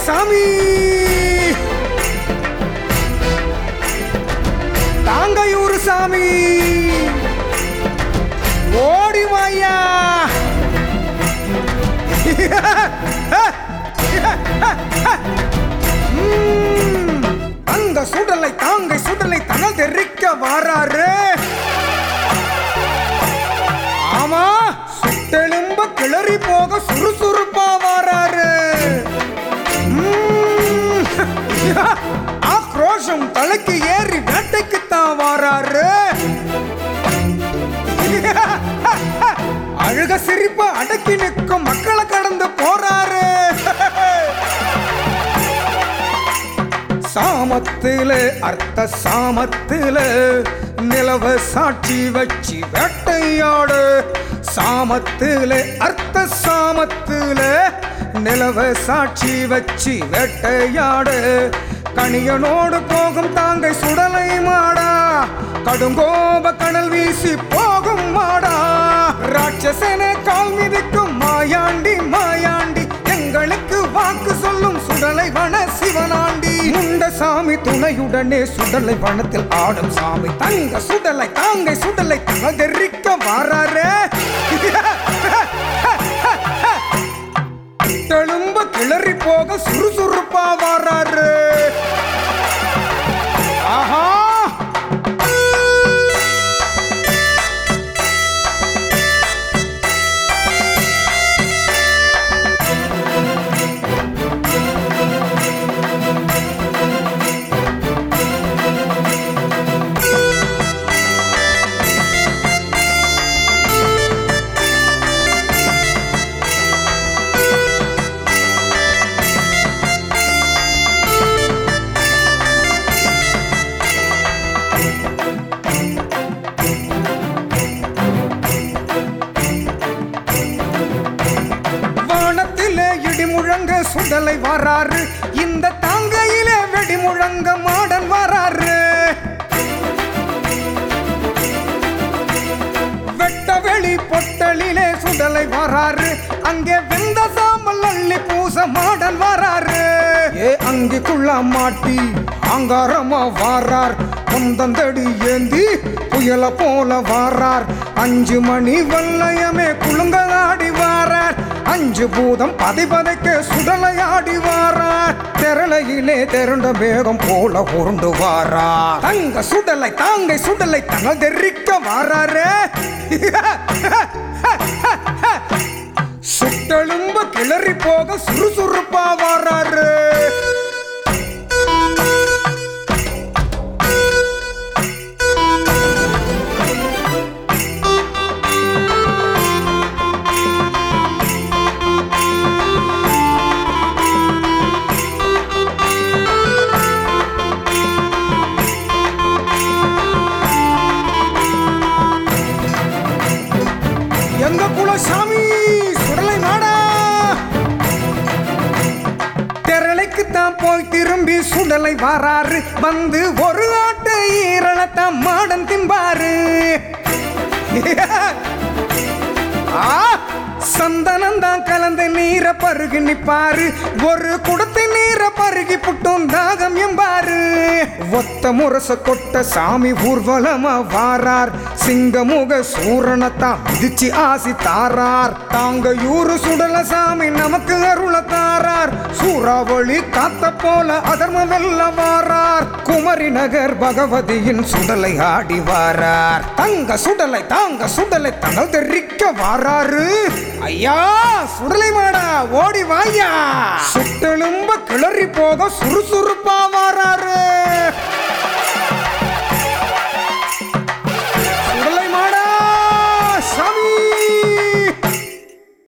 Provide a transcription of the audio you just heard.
சாமி தாங்கையூர் சாமி ஓடி வாயா ம், அந்த சுடலை தாங்கை சுடலை தனல் தெரிக்க வாராரு ஆமா சுட்டெலும்ப கிளறி போக சுறுசுறுப்பா வாராரு ம், ஆக்ரோஷம் தலைக்கு ஏறி வேட்டைக்குத்தான் வாராரு அழுக சிரிப்ப அடக்கி நிற்கும் மக்களை கடந்து போறாரு சாமத்தில அர்த்த சாமத்தில நிலவ சாட்சி வச்சு வேட்டையாடு சாமத்தில அர்த்த சாமத்தில நிலவ சாட்சி வச்சு வேட்டையாடு கணியனோடு போகும் தாங்கை சுடலை மாடா கடுங்கோப கனல் வீசி போகும் மாடா ராட்சசனே கால் மிதிக்கும் மாயாண்டி மாயாண்டி எங்களுக்கு வாக்கு சொல்லும் சுடலை வன சிவனாண்டி முண்ட சாமி துணையுடனே சுடலை வனத்தில் ஆடும் சாமி தங்க சுடலை தாங்கை சுடலை தகதெரிக்க வாராரே தெளும்ப கிளறி போக சுறுசுறுப்பா வாராரு ஆஹா வானத்திலே இடி முழங்க சுடலை வராரு இந்த தாங்கையிலே வெடி முழங்க மாடன் வராரு வெட்ட வெளி பொட்டலிலே சுடலை வராரு அங்கே வெந்த சாம்பல் அள்ளி பூச மாடன் வராரு ஏ அங்கிக்குள்ள மாட்டி ஆங்காரமா வாரார் கொந்தந்தடி ஏந்தி புயல போல வாரார் அஞ்சு மணி வல்லையமே குலுங்கலாடி வாரார் அஞ்சு பூதம் பதிபதைக்க சுடலையாடி வாரார் திரளையிலே திரண்ட வேகம் போல உருண்டு வாரார் தங்க சுடலை தாங்கை சுடலை தனல் தெரிக்க வாராரே சுட்டெலும்ப கிளறி போக சுறுசுறுப்பா வாராரு எங்க குலசாமி சுடலை நாடா திரளைக்கு தான் போய் திரும்பி சுடலை வாராரு வந்து ஒரு ஆட்டு ஈரலத்தான் மாடன் திம்பாரு ஆ, சந்தனம் தான் கலந்த நீரை பருகி நிப்பாரு ஒரு குடத்தை நீரை பருகி புட்டும் தாகம் எம்பாரு ஒத்த முரச கொட்ட சாமி ஊர்வலமா வாரார் சிங்கமுக சூரணத்தான் மிதிச்சு ஆசி தாரார் தாங்க யூரு சுடல சாமி நமக்கு அருள தாரார் சூறாவளி காத்த போல அதர்ம வெல்ல வாரார் குமரி நகர் பகவதியின் சுடலை ஆடி வாரார் தங்க சுடலை தாங்க சுடலை தங்கள் தெரிக்க வாராரு ஐயா சுடலை மாடா ஓடி வாயா சுட்டெலும்ப கிளறி போக சுறுசுறுப்பா வாராரு